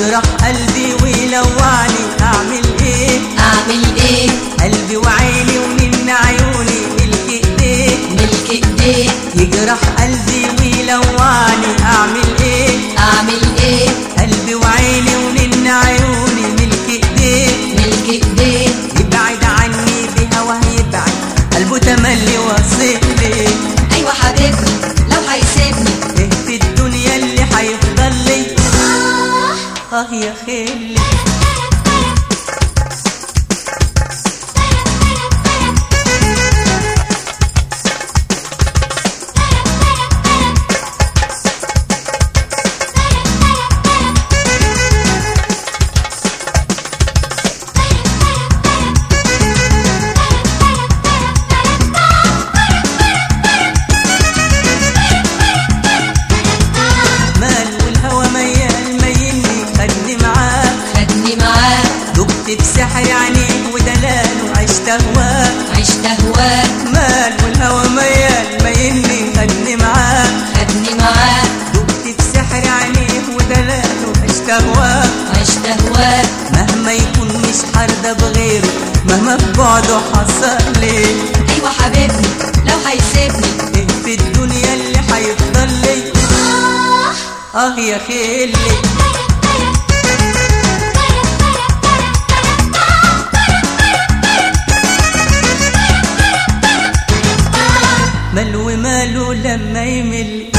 يجرح قلبي ويلوعني اعمل ايه اعمل ايه قلبي وعيني ومن عيوني ملك ايديك ملك ايديك يجرح قلبي ويلوعني اعمل ايه اعمل ايه قلبي وعيني ومن عيوني ملك ايديك ملك ايديك يبعد عني بهواه يبعد قلبه تملي واصل لي ايوه حبيبني لو هيسيبني ايه في الدنيا اللي هيفضل لي اه يا خيلي مال والهوى ميال ميلني خدني معاك خدني معاك دقت بسحر عينيك ودلاله عشت هواك عشت هواك مال والهوى ميال ميلني خدني معاك خدني معاك دقت بسحر عينيك ودلاله عشت هواك عشت هواك مهما يكون مش حردة بغيره مهما في بعده حصل لي ايوه حبيبني لو هيسيبني ايه في الدنيا اللي هيفضل لي اه يا خيلي ملو ماله لما يمل